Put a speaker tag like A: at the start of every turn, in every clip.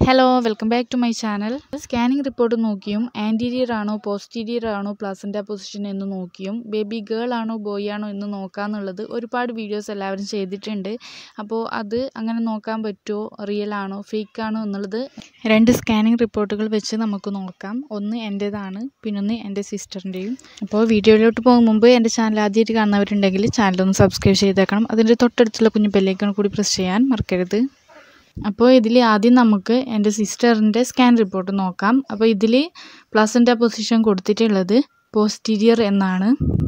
A: hello welcome back to my channel scanning report നോക്കിയും anterior ആണോ posterior ആണോ പ്ലസിൻ്റെ പൊസിഷൻ എന്ന് നോക്കിയും ബേബി ഗേൾ ആണോ ബോയ് ആണോ എന്ന് നോക്കാന്നുള്ളത് ഒരുപാട് വീഡിയോസ് എല്ലാവരും ചെയ്തിട്ടുണ്ട് അപ്പോൾ അത് അങ്ങനെ നോക്കാൻ പറ്റുമോ റിയൽ ആണോ ഫേക്ക് ആണോ എന്നുള്ളത് രണ്ട് സ്കാനിംഗ് റിപ്പോർട്ടുകൾ വെച്ച് നമുക്ക് നോക്കാം ഒന്ന് എൻ്റേതാണ് പിന്നൊന്ന് എൻ്റെ സിസ്റ്ററിൻ്റെയും അപ്പോൾ വീഡിയോയിലോട്ട് പോകും മുമ്പ് എൻ്റെ ചാനൽ ആദ്യമായിട്ട് കാണുന്നവരുണ്ടെങ്കിൽ ചാനലൊന്ന് സബ്സ്ക്രൈബ് ചെയ്തേക്കണം അതിൻ്റെ തൊട്ടടുത്തുള്ള കുഞ്ഞു ബെല്ലൈക്കൺ കൂടി പ്രസ് ചെയ്യാൻ മറക്കരുത് അപ്പോൾ ഇതിൽ ആദ്യം നമുക്ക് എൻ്റെ സിസ്റ്ററിൻ്റെ സ്കാൻ റിപ്പോർട്ട് നോക്കാം അപ്പോൾ ഇതിൽ പ്ലസിൻ്റെ പൊസിഷൻ കൊടുത്തിട്ടുള്ളത് പോസ്റ്റീരിയർ എന്നാണ്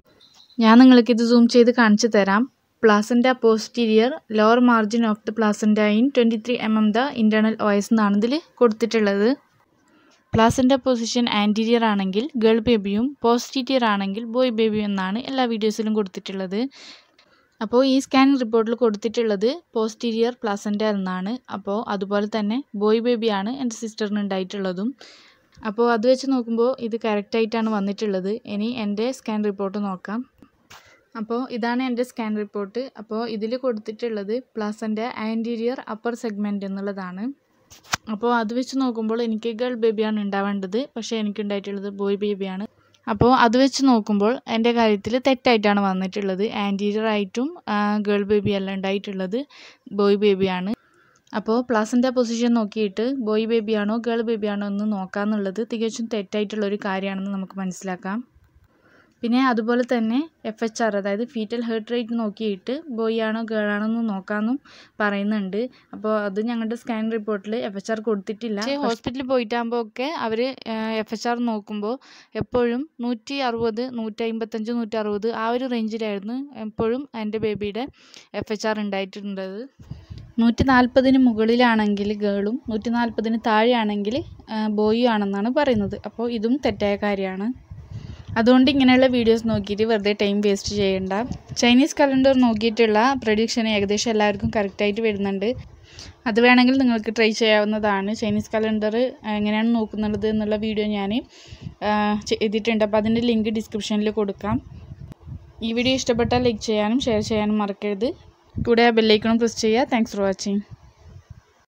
A: ഞാൻ നിങ്ങൾക്ക് ഇത് സൂം ചെയ്ത് കാണിച്ചു തരാം placenta posterior lower margin of the placenta in twenty three M M the internal os എന്നാണ് ഇതിൽ കൊടുത്തിട്ടുള്ളത് പ്ലാസൻ്റ പൊസിഷൻ ആൻറ്റീരിയർ ആണെങ്കിൽ ഗേൾ ബേബിയും പോസ്റ്റീരിയർ ആണെങ്കിൽ ബോയ് ബേബിയും എന്നാണ് എല്ലാ വീഡിയോസിലും കൊടുത്തിട്ടുള്ളത് അപ്പോൾ ഈ സ്കാൻ റിപ്പോർട്ടിൽ കൊടുത്തിട്ടുള്ളത് പോസ്റ്റീരിയർ പ്ലസൻ്റ എന്നാണ് അപ്പോൾ അതുപോലെ തന്നെ ബോയ് ബേബിയാണ് എൻ്റെ സിസ്റ്ററിന് ഉണ്ടായിട്ടുള്ളതും അപ്പോൾ അത് വെച്ച് നോക്കുമ്പോൾ ഇത് കറക്റ്റായിട്ടാണ് വന്നിട്ടുള്ളത് ഇനി എൻ്റെ സ്കാൻ റിപ്പോർട്ട് നോക്കാം അപ്പോൾ ഇതാണ് എൻ്റെ സ്കാൻ റിപ്പോർട്ട് അപ്പോൾ ഇതിൽ കൊടുത്തിട്ടുള്ളത് പ്ലസൻ്റെ ആൻറ്റീരിയർ അപ്പർ സെഗ്മെൻറ്റ് എന്നുള്ളതാണ് അപ്പോൾ അത് വെച്ച് നോക്കുമ്പോൾ എനിക്ക് ഗേൾ ബേബിയാണ് ഉണ്ടാവേണ്ടത് പക്ഷേ എനിക്കുണ്ടായിട്ടുള്ളത് ബോയ് ബേബിയാണ് അപ്പോൾ അത് വെച്ച് നോക്കുമ്പോൾ എൻ്റെ കാര്യത്തിൽ തെറ്റായിട്ടാണ് വന്നിട്ടുള്ളത് ആൻറ്റീരിയർ ആയിട്ടും ഗേൾ ബേബി അല്ല ഉണ്ടായിട്ടുള്ളത് ബോയ് ബേബിയാണ് അപ്പോൾ പ്ലസിൻ്റെ പൊസിഷൻ നോക്കിയിട്ട് ബോയ് ബേബിയാണോ ഗേൾ ബേബിയാണോ എന്ന് നോക്കാമെന്നുള്ളത് തികച്ചും തെറ്റായിട്ടുള്ളൊരു കാര്യമാണെന്ന് നമുക്ക് മനസ്സിലാക്കാം പിന്നെ അതുപോലെ തന്നെ എഫ് എച്ച് ആർ അതായത് ഫീറ്റൽ ഹേർട്ട് റേറ്റ് നോക്കിയിട്ട് ബോയ് ആണോ ഗേൾ ആണോ എന്ന് നോക്കാമെന്നും പറയുന്നുണ്ട് അപ്പോൾ അത് ഞങ്ങളുടെ സ്കാൻ റിപ്പോർട്ടിൽ എഫ് എച്ച് ആർ കൊടുത്തിട്ടില്ല ഹോസ്പിറ്റലിൽ പോയിട്ടാകുമ്പോൾ ഒക്കെ അവർ എഫ് എച്ച് ആർ നോക്കുമ്പോൾ എപ്പോഴും നൂറ്റി അറുപത് നൂറ്റി അമ്പത്തഞ്ച് നൂറ്റി അറുപത് ആ ഒരു റേഞ്ചിലായിരുന്നു എപ്പോഴും എൻ്റെ ബേബിയുടെ എഫ് എച്ച് ആർ ഉണ്ടായിട്ടുള്ളത് നൂറ്റി നാൽപ്പതിന് മുകളിലാണെങ്കിൽ ഗേളും നൂറ്റി നാൽപ്പതിന് താഴെയാണെങ്കിൽ ബോയും ആണെന്നാണ് പറയുന്നത് അപ്പോൾ ഇതും തെറ്റായ കാര്യമാണ് അതുകൊണ്ട് ഇങ്ങനെയുള്ള വീഡിയോസ് നോക്കിയിട്ട് വെറുതെ ടൈം വേസ്റ്റ് ചെയ്യണ്ട ചൈനീസ് കലണ്ടർ നോക്കിയിട്ടുള്ള പ്രഡിക്ഷൻ ഏകദേശം എല്ലാവർക്കും കറക്റ്റായിട്ട് വരുന്നുണ്ട് അത് വേണമെങ്കിൽ നിങ്ങൾക്ക് ട്രൈ ചെയ്യാവുന്നതാണ് ചൈനീസ് കലണ്ടർ എങ്ങനെയാണ് നോക്കുന്നത് എന്നുള്ള വീഡിയോ ഞാൻ ചെയ്തിട്ടുണ്ട് അപ്പോൾ അതിൻ്റെ ലിങ്ക് ഡിസ്ക്രിപ്ഷനിൽ കൊടുക്കാം ഈ വീഡിയോ ഇഷ്ടപ്പെട്ടാൽ ലൈക്ക് ചെയ്യാനും ഷെയർ ചെയ്യാനും മറക്കരുത് കൂടെ ആ ബെല്ലൈക്കണം പ്രസ് ചെയ്യുക താങ്ക്സ് ഫോർ വാച്ചിങ്